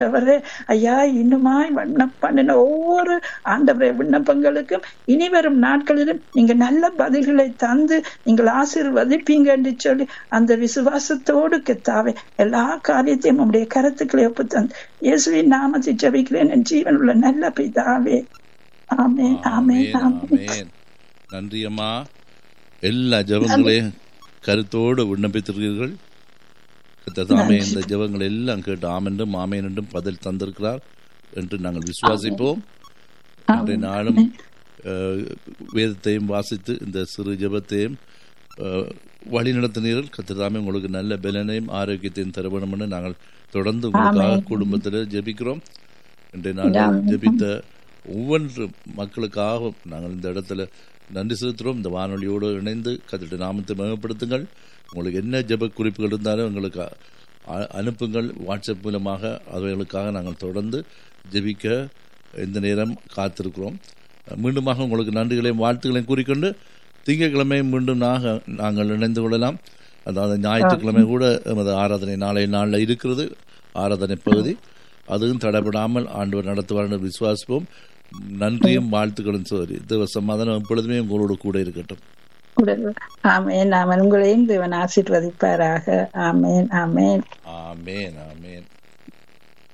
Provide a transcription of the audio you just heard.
ஆண்டவரே ஐயா இன்னுமாய் விண்ணப்ப பண்ணின ஒவ்வொரு ஆண்டவரே விண்ணப்பங்களுக்கும் இனி வரும் நாட்களிலும் நீங்க நல்ல பதில்களை தந்து நீங்கள் ஆசீர்வதிப்பீங்க என்று சொல்லி அந்த விசுவாசத்தோடு கெத்தாவே எல்லா காரியத்தையும் உடைய கருத்துக்களை ஒப்பு தந்து இயேசுவின் நாமத்தை ஜபிக்கிறேன் என் ஜீவன் உள்ள நல்ல பிதாவே ஆமேன் ஆமேன் ஆமேன் ஆமென் நன்றி அம்மா எல்லா ஜெபங்களையும் கருத்தோடு விண்ணப்பித்திருக்கிறீர்கள் கர்த்தர் தாமே இந்த ஜெபங்கள் எல்லாம் கேட்டு ஆமென்றும் ஆமேன் என்றும் பதில் தந்திருக்கிறார் என்று நாங்கள் விசுவாசிப்போம் இன்றைய நாளும் அஹ், வேதத்தையும் வாசித்து இந்த சிறு ஜெபத்தையும் அஹ், வழி நடத்தினீர்கள் கர்த்தர் தாமே உங்களுக்கு நல்ல பலனையும் ஆரோக்கியத்தையும் தர வேண்டும் என்று நாங்கள் தொடர்ந்து உங்களுக்காக குடும்பத்தில் ஜெபிக்கிறோம் இன்றைய நாளில் ஜெபித்த ஒவ்வொன்று மக்களுக்காக நாங்கள் இந்த இடத்துல நன்றி செலுத்துகிறோம் இந்த வானொலியோடு இணைந்து கத்திட்டு நாமத்தை மேம்படுத்துங்கள் உங்களுக்கு என்ன ஜெப குறிப்புகள் இருந்தாலும் எங்களுக்கு அ- அனுப்புங்கள் வாட்ஸ்அப் மூலமாக அவைகளுக்காக நாங்கள் தொடர்ந்து ஜெபிக்க இந்த நேரம் காத்திருக்கிறோம் மீண்டுமாக உங்களுக்கு நன்றிகளையும் வாழ்த்துக்களையும் கூறிக்கொண்டு திங்கட்கிழமை மீண்டும் நாக நாங்கள் இணைந்து கொள்ளலாம் அதாவது ஞாயிற்றுக்கிழமை கூட எமது ஆராதனை நாளை நாளில் இருக்கிறது ஆராதனை பகுதி அதுவும் தடைபடாமல் ஆண்டவர் நடத்துவார் என்று விசுவாசிப்போம் நன்றியும் வாழ்த்துக்களும் சோதரி தேவ சமாதானம் எப்பொழுதுமே உங்களோடு கூட இருக்கட்டும் ஆமேன் ஆமேன் உங்களையும் தேவன் ஆசீர்வதிப்பாராக ஆமேன் ஆமேன் ஆமேன் ஆமேன்